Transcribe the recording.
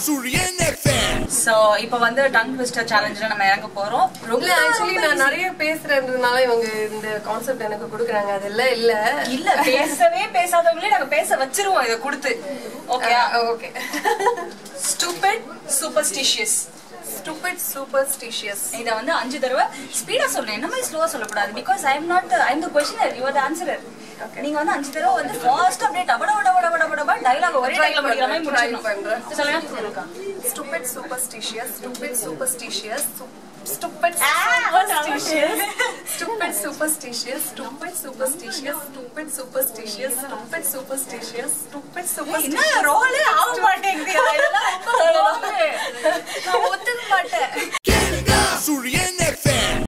Suryen FM. So இப்போ வந்து tongue twister சேலஞ்சில் நம்ம இறங்க போறோம் ரொம்ப இல்ல ஆக்சுவலி நான் நிறைய பேசுறேன்றதுனால இவங்க இந்த கான்செப்ட் எனக்கு கொடுக்குறாங்க அதெல்லாம் இல்ல இல்ல பேசவே பேசாதவங்களே நாங்க பேச வச்சிருவோம் இதை கொடுத்து okay okay stupid superstitious stupid superstitious இத வந்து அஞ்சு தடவை ஸ்பீடா சொல்லணும் என்ன மாதிரி ஸ்லோவா சொல்லக்கூடாது because I am not I am the questioner you are the answerer நீங்க வந்து அஞ்சு தடவை வந்து ஃபாஸ்ட் அப்படியே டபட டபட டபட டபட டபட டைலாக் ஒரே டைலாக் படிக்கிற மாதிரி ட்ரை முடிச்சிடணும் பண்றேன் சொல்லுங்க stupid superstitious stupid superstitious stupid superstitious. Stupid superstitious stupid superstitious stupid superstitious stupid superstitious stupid என்ன சூப்பர்ஸ்டிஷியஸ் ரோலே ஆக மாட்டேங்குது இதெல்லாம் ரொம்ப wrong. நான் ஒத்துக்க மாட்டேன் Suryen